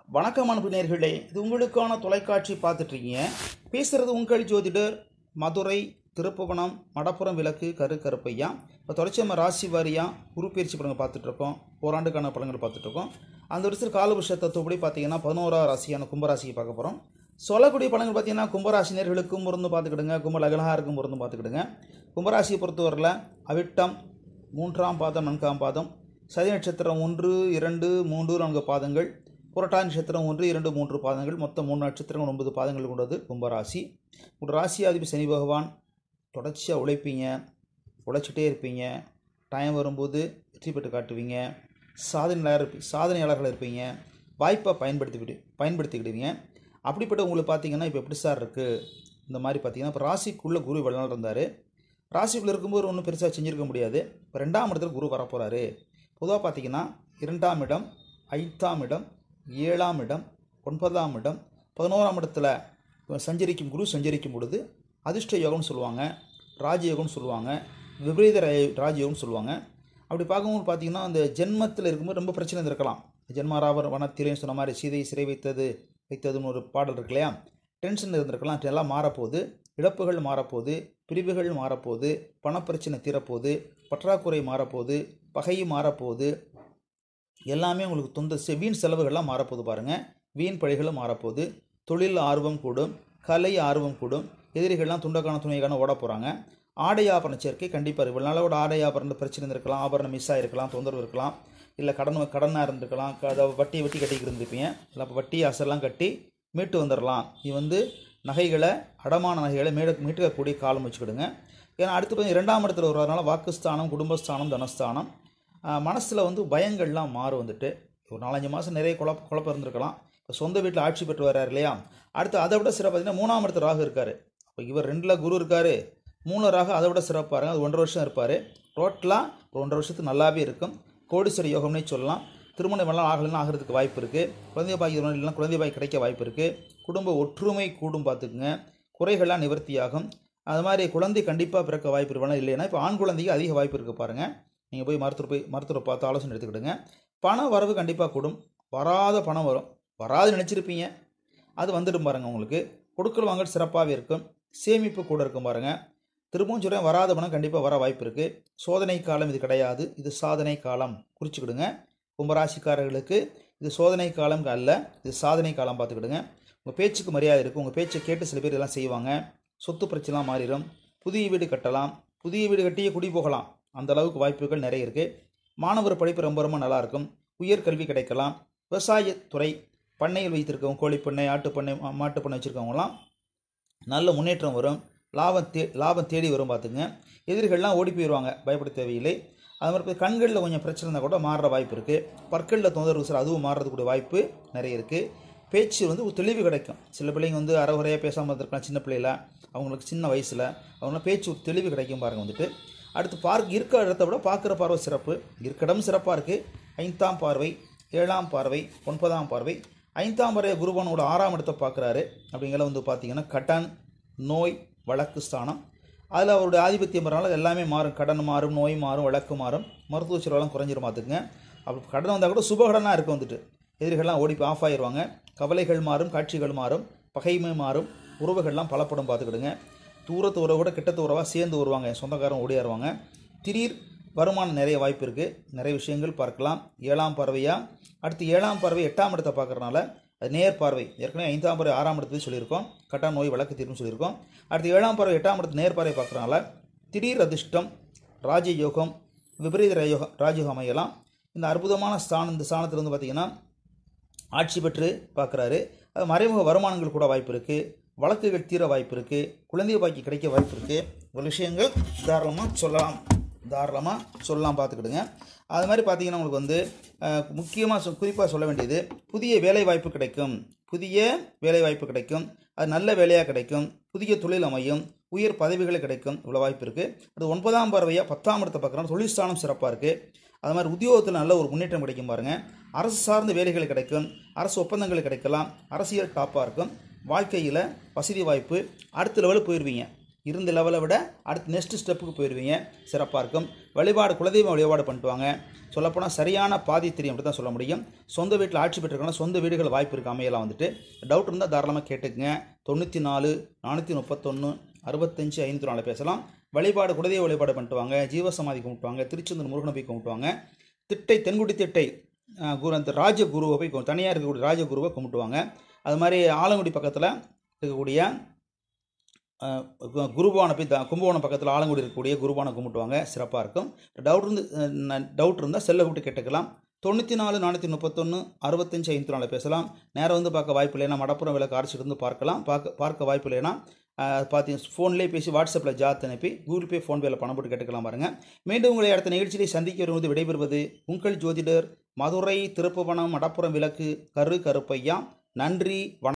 வணக்கம் அன்பு நேர்களே இது உங்களுக்கான தொலைக்காட்சி பார்த்துட்ருக்கீங்க பேசுகிறது உங்கள் ஜோதிடர் மதுரை திருப்புவனம் மடப்புறம் விளக்கு கரு கருப்பையா இப்போ தொடர்ச்சி நம்ம ராசி வாரியாக குரு பயிற்சி படங்கள் பார்த்துட்ருக்கோம் ஓராண்டுக்கான படங்கள் பார்த்துட்ருக்கோம் அந்த வருஷத்தில் காலபுருஷ தத்துவப்படி பார்த்தீங்கன்னா பதினோராவது ராசியான கும்பராசிக்கு பார்க்க போகிறோம் சொல்லக்கூடிய படங்கள் பார்த்தீங்கன்னா கும்பராசினியர்களுக்கும் இருந்து பார்த்துக்கிடுங்க கும்ப லக்னஹாருக்கும் இருந்து பார்த்துக்கிடுங்க கும்பராசியை பொறுத்தவரையில் அவிட்டம் மூன்றாம் பாதம் நான்காம் பாதம் சதி நட்சத்திரம் ஒன்று இரண்டு மூன்று நான்கு பாதங்கள் புரட்டாதி நட்சத்திரம் ஒன்று இரண்டு மூன்று பாதங்கள் மொத்தம் மூணு நட்சத்திரங்கள் ஒன்பது பாதங்கள் கொண்டது கும்பராசி ஒரு ராசியாதிபதி சனி பகவான் தொடர்ச்சியாக உழைப்பீங்க உழைச்சிட்டே இருப்பீங்க டைம் வரும்போது வெற்றி பெற்று காட்டுவீங்க சாதனையாளர் இருப்பி சாதனையாளர்கள் இருப்பீங்க வாய்ப்பை பயன்படுத்தி பயன்படுத்திக்கிடுவீங்க அப்படிப்பட்ட உங்களுக்கு பார்த்தீங்கன்னா இப்போ எப்படி சார் இருக்குது இந்த மாதிரி பார்த்தீங்கன்னா இப்போ ராசிக்குள்ளே குரு இவ்வளோ நாள் இருந்தார் ராசிக்குள்ளே இருக்கும்போது ஒன்றும் பெருசாக செஞ்சுருக்க முடியாது இப்போ ரெண்டாம் இடத்துல குரு வரப்போகிறாரு பொதுவாக பார்த்தீங்கன்னா இரண்டாம் இடம் ஐந்தாம் இடம் ஏழாம் இடம் ஒன்பதாம் இடம் பதினோராம் இடத்துல சஞ்சரிக்கும் குரு சஞ்சரிக்கும் பொழுது அதிர்ஷ்ட யோகம்னு சொல்லுவாங்க ராஜயோகம்னு சொல்லுவாங்க விபரீத ரா- ராஜயோகம்னு சொல்லுவாங்க அப்படி பார்க்கும்போது பார்த்தீங்கன்னா அந்த ஜென்மத்தில் இருக்கும்போது ரொம்ப பிரச்சனை இருந்திருக்கலாம் ஜென்மாராவர் வனத்திலேன்னு சொன்ன மாதிரி சீதை சிறை வைத்தது வைத்ததுன்னு ஒரு பாடல் இருக்கு இல்லையா டென்ஷன் இருந்திருக்கலாம் எல்லாம் மாறப்போகுது இழப்புகள் மாறப்போகுது பிரிவுகள் மாறப்போகுது பணப்பிரச்சனை தீரப்போகுது பற்றாக்குறை மாறப்போகுது பகை மாறப்போகுது எல்லாமே உங்களுக்கு தொந்த செ- வீண் செலவுகள்லாம் மாறப்போகுது பாருங்கள் வீண் பழிகளும் மாறப்போகுது தொழில் ஆர்வம் கூடும் கலை ஆர்வம் கூடும் எதிரிகள்லாம் துண்டக்கான துணைக்கான ஓட போகிறாங்க ஆடை ஆபரண சேர்க்கை கண்டிப்பாக இவ்வளோ நாளோட ஆடை ஆபரண பிரச்சனை இருந்திருக்கலாம் ஆபரணம் மிஸ் ஆகிருக்கலாம் தொந்தரவு இருக்கலாம் இல்லை கடன் கடனாக இருந்திருக்கலாம் க- அதாவது வட்டி வட்டி கட்டிக்கிட்டு இருந்திருப்பீங்க இல்லை அப்போ வட்டி அசெல்லாம் கட்டி மீட்டு வந்துடலாம் இது வந்து நகைகளை அடமான நகைகளை மீட மீட்டுக்கக்கூடிய காலம் வச்சுக்கிடுங்க ஏன்னா அடுத்து பார்த்தீங்கன்னா இரண்டாம் இடத்துல வருவதனால வாக்குஸ்தானம் குடும்பஸ்தானம் தனஸ்தானம் மனசில் வந்து பயங்கள்லாம் மாறும் வந்துட்டு ஒரு நாலஞ்சு மாதம் நிறைய குழப்ப குழப்பம் இருந்திருக்கலாம் இப்போ சொந்த வீட்டில் ஆட்சி பெற்று வர்றாரு இல்லையா அடுத்து அதை விட சிறப்பு பார்த்தீங்கன்னா மூணாம் இடத்துல ராகு இருக்கார் இப்போ இவர் ரெண்டில் குரு இருக்கார் மூணு ராகு அதை விட சிறப்பாக இருக்கும் அது ஒன்றரை வருஷம் இருப்பார் டோட்டலாக ஒரு ஒன்றரை வருஷத்துக்கு நல்லாவே இருக்கும் கோடீஸ்வர யோகம்னே சொல்லலாம் திருமணம் எல்லாம் ஆகலைன்னா ஆகிறதுக்கு வாய்ப்பு இருக்குது குழந்தை பாக்கி இல்லைன்னா குழந்தை பாய் கிடைக்க வாய்ப்பு இருக்குது குடும்ப ஒற்றுமை கூடும் பார்த்துக்குங்க குறைகள்லாம் நிவர்த்தியாகும் அது மாதிரி குழந்தை கண்டிப்பாக பிறக்க வாய்ப்பு இருக்கலாம் இல்லைன்னா இப்போ ஆண் குழந்தைக்கு அதிக வாய்ப்பு இருக்குது பாருங்கள் நீங்கள் போய் மருத்துவர் போய் மருத்துவரை பார்த்து ஆலோசனை எடுத்துக்கிடுங்க பண வரவு கண்டிப்பாக கூடும் வராத பணம் வரும் வராது நினச்சிருப்பீங்க அது வந்துடும் பாருங்கள் உங்களுக்கு கொடுக்கல் வாங்கல் சிறப்பாகவே இருக்கும் சேமிப்பு கூட இருக்கும் பாருங்கள் திரும்பவும் சொல்கிறேன் வராத பணம் கண்டிப்பாக வர வாய்ப்பு இருக்குது சோதனை காலம் இது கிடையாது இது சாதனை காலம் குறிச்சிக்கிடுங்க கும்பராசிக்காரர்களுக்கு இது சோதனை காலம் அல்ல இது சாதனை காலம் பார்த்துக்கிடுங்க உங்கள் பேச்சுக்கு மரியாதை இருக்குது உங்கள் பேச்சை கேட்டு சில பேர் எல்லாம் செய்வாங்க சொத்து பிரச்சனைலாம் மாறிடும் புதிய வீடு கட்டலாம் புதிய வீடு கட்டியே குடி போகலாம் அந்த அளவுக்கு வாய்ப்புகள் நிறைய இருக்குது மாணவர் படிப்பு ரொம்ப ரொம்ப நல்லா இருக்கும் உயர்கல்வி கிடைக்கலாம் விவசாயத்துறை பண்ணையில் வைத்திருக்கவங்க கோழிப்பண்ணை ஆட்டுப்பண்ணை மா- மாட்டுப்பண்ணை வச்சுருக்கவங்களாம் நல்ல முன்னேற்றம் வரும் லாபம் தே லாபம் தேடி வரும் பார்த்துங்க எதிரிகள்லாம் ஓடி போயிடுவாங்க பயப்பட தேவையில்லை அது மாதிரி இப்ப கண்களில் கொஞ்சம் பிரச்சனை இருந்தால் கூட மாறுற வாய்ப்பு இருக்குது பற்களில் தொந்தரவு சார் அதுவும் மாறுறதுக்கூடிய வாய்ப்பு நிறைய இருக்குது பேச்சு வந்து ஒரு தெளிவு கிடைக்கும் சில பிள்ளைங்க வந்து அறகுறையாக பேசாமல் இருந்திருக்கலாம் சின்ன பிள்ளையில அவங்களுக்கு சின்ன வயசில் அவங்களாம் பேச்சு ஒரு தெளிவு கிடைக்கும் பாருங்க வந்துட்டு அடுத்து பார்க்க இருக்கிற இடத்த விட பார்க்குற பார்வை சிறப்பு இருக்க இடம் சிறப்பாக இருக்குது ஐந்தாம் பார்வை ஏழாம் பார்வை ஒன்பதாம் பார்வை ஐந்தாம் பார்வை குருபனோட ஆறாம் இடத்தை பார்க்குறாரு அப்படிங்கிற வந்து பார்த்தீங்கன்னா கடன் நோய் வழக்கு ஸ்தானம் அதில் அவருடைய ஆதிபத்தியம் வரனால எல்லாமே மாறும் கடன் மாறும் நோய் மாறும் வழக்கு மாறும் மருத்துவ செலவெல்லாம் குறைஞ்சிரும் பார்த்துக்குங்க அப்படி கடன் வந்தால் கூட சுபகடனாக இருக்கும் வந்துட்டு எதிரிகள்லாம் ஓடி ஆஃப் ஆயிடுவாங்க கவலைகள் மாறும் காட்சிகள் மாறும் பகைமை மாறும் உறவுகள்லாம் பலப்படும் பார்த்துக்கிடுங்க தூரத்து உறவோட கிட்டத்து உறவாக சேர்ந்து வருவாங்க சொந்தக்காரன் ஓடியாருவாங்க திடீர் வருமானம் நிறைய வாய்ப்பு இருக்குது நிறைய விஷயங்கள் பார்க்கலாம் ஏழாம் பார்வையாக அடுத்து ஏழாம் பார்வை எட்டாம் இடத்தை பார்க்கறனால அது நேர் பார்வை ஏற்கனவே ஐந்தாம் பார்வை ஆறாம் இடத்துல சொல்லியிருக்கோம் கட்டா நோய் வழக்கு தீர்வு சொல்லியிருக்கோம் அடுத்து ஏழாம் பார்வை எட்டாம் இடத்து நேர் பார்வை பார்க்கறனால திடீர் அதிர்ஷ்டம் ராஜயோகம் விபரீத ராஜயோகம் ராஜயோகம் அமையலாம் இந்த அற்புதமான ஸ்தானம் இந்த ஸ்தானத்தில் வந்து பார்த்திங்கன்னா ஆட்சி பெற்று பார்க்குறாரு அது மறைமுக வருமானங்கள் கூட வாய்ப்பு இருக்குது வழக்குகள் தீர வாய்ப்பு இருக்குது குழந்தை பாக்கி கிடைக்க வாய்ப்பு இருக்குது ஒரு விஷயங்கள் தாராளமாக சொல்லலாம் தாராளமாக சொல்லலாம் பார்த்துக்கிடுங்க அது மாதிரி பார்த்தீங்கன்னா உங்களுக்கு வந்து முக்கியமாக சொ குறிப்பாக சொல்ல வேண்டியது புதிய வேலை வாய்ப்பு கிடைக்கும் புதிய வேலை வாய்ப்பு கிடைக்கும் அது நல்ல வேலையாக கிடைக்கும் புதிய தொழில் அமையும் உயர் பதவிகள் கிடைக்கும் இவ்வளோ வாய்ப்பு இருக்குது அது ஒன்பதாம் பார்வையாக பத்தாம் இடத்தை பார்க்குறோம் தொழில் ஸ்தானம் சிறப்பாக இருக்குது அது மாதிரி உத்தியோகத்தில் நல்ல ஒரு முன்னேற்றம் கிடைக்கும் பாருங்கள் அரசு சார்ந்த வேலைகள் கிடைக்கும் அரசு ஒப்பந்தங்கள் கிடைக்கலாம் அரசியல் டாப்பாக இருக்கும் வாழ்க்கையில் வசதி வாய்ப்பு அடுத்த லெவலுக்கு போயிடுவீங்க இருந்த லெவலை விட அடுத்து நெக்ஸ்ட் ஸ்டெப்புக்கு போயிடுவீங்க சிறப்பாக இருக்கும் வழிபாடு குலதெய்வம் வழிபாடு பண்ணிட்டு வாங்க சொல்லப்போனால் சரியான பாதி தெரியும் அப்படி தான் சொல்ல முடியும் சொந்த வீட்டில் ஆட்சி பெற்றிருக்கணும் சொந்த வீடுகள் வாய்ப்பு இருக்குது அமையலாம் வந்துட்டு டவுட் இருந்தால் தாராளமாக கேட்டுக்குங்க தொண்ணூற்றி நாலு நானூற்றி முப்பத்தொன்று அறுபத்தஞ்சு ஐநூற்றி நாலு பேசலாம் வழிபாடு குலதெய்வ வழிபாடு பண்ணிட்டு வாங்க ஜீவசமாதி கும்பிட்டுவாங்க திருச்செந்தூர் முருகனை போய் கும்பிட்டுவாங்க திட்டை தென்குடி திட்டை அஹ், குரு அந்த ராஜகுருவை போய் கு- தனியாக இருக்கக்கூடிய ராஜகுருவை கும்பிட்டுவாங்க அது மாதிரி ஆலங்குடி பக்கத்தில் இருக்கக்கூடிய அஹ், கு- குருபானை போய் த- கும்பகோணம் பக்கத்தில் ஆலங்குடி இருக்கக்கூடிய குருபானை கும்பிட்டுவாங்க சிறப்பாக இருக்கும் டவுட் இருந்து டவுட் இருந்தால் செல்லை விட்டு கேட்டுக்கலாம் தொண்ணூற்றி நாலு நானூற்றி முப்பத்தொன்று அறுபத்தஞ்சு ஐநூற்றி நாலு பேசலாம் நேரம் வந்து பார்க்க வாய்ப்பு இல்லைன்னா மடப்புறம் விளக்கு அரைச்சிட்டு வந்து பார்க்கலாம் பார்க்க பார்க்க வாய்ப்பு இல்லைன்னா பார்த்தீங்க ஃபோன்லேயே பேசி வாட்ஸ்அப்பில் ஜாத் அனுப்பி கூகுள் பே ஃபோன்பேல பணம் போட்டு கேட்டுக்கலாம் பாருங்கள் மீண்டும் உங்களை அடுத்த நிகழ்ச்சியை சந்திக்க வருவது விடைபெறுவது உங்கள் ஜோதிடர் மதுரை திருப்புவனம் மடப்புறம் விளக்கு கரு கருப்பையா நன்றி வணக்கம்